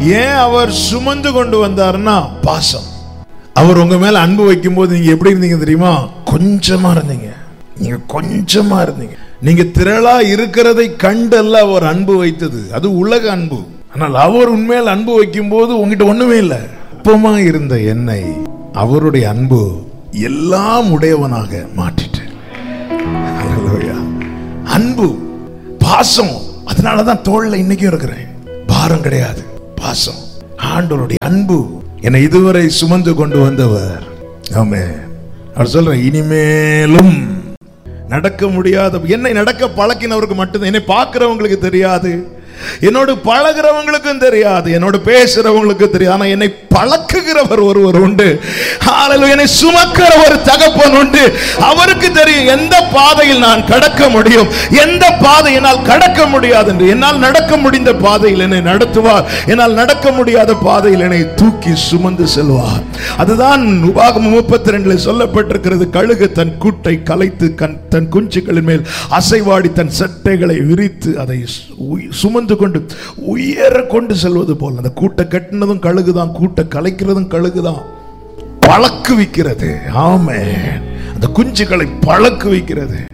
ஏன் அவர் சுமந்து கொண்டு வந்தாருன்னா பாசம் அவர் உங்க மேல அன்பு வைக்கும்போது நீங்க எப்படி இருந்தீங்க தெரியுமா கொஞ்சமா இருந்தீங்க நீங்க கொஞ்சமா இருந்தீங்க நீங்க திரளா இருக்கிறதை கண்டல்ல அவர் அன்பு வைத்தது அது உலக அன்பு ஆனால் அவர் உண்மையில் அன்பு வைக்கும்போது உங்ககிட்ட ஒண்ணுமே இல்லை அற்பமா இருந்த என்னை அவருடைய அன்பு எல்லாம் உடையவனாக மாற்றிட்டு Hallelujah. அன்பு பாசம் அதனாலதான் தோல்ல இன்னைக்கும் இருக்கிறேன் பாரம் கிடையாது பாசம் ஆண்டவருடைய அன்பு என்னை இதுவரை சுமந்து கொண்டு வந்தவர் ஆமே அவர் சொல்ற இனிமேலும் நடக்க முடியாத என்னை நடக்க பழக்கினவருக்கு மட்டும்தான் என்னை பார்க்கிறவங்களுக்கு தெரியாது என்னோடு பழகிறவங்களுக்கும் தெரியாது என்னோடு பேசுறவங்களுக்கும் தெரியாது ஆனா என்னை பழக்குகிறவர் ஒருவர் உண்டு ஆளு என்னை சுமக்கிற ஒரு தகப்பன் உண்டு அவருக்கு தெரியும் எந்த பாதையில் நான் கடக்க முடியும் எந்த பாதை என்னால் கடக்க முடியாது என்று என்னால் நடக்க முடிந்த பாதையில் என்னை நடத்துவார் என்னால் நடக்க முடியாத பாதையில் என்னை தூக்கி சுமந்து செல்வார் அதுதான் உபாகமம் முப்பத்தி ரெண்டுல சொல்லப்பட்டிருக்கிறது கழுகு தன் கூட்டை கலைத்து கண் தன் குஞ்சுகளின் மேல் அசைவாடி தன் சட்டைகளை விரித்து அதை சு- சுமந்து கொண்டு உயர கொண்டு செல்வது போல் அந்த கூட்டை கட்டினதும் கழுகுதான் கூட்டை கலைக்கிறதும் கழுகுதான் பழக்குவிக்கிறது ஆமே அந்த குஞ்சுகளை பழக்குவிக்கிறது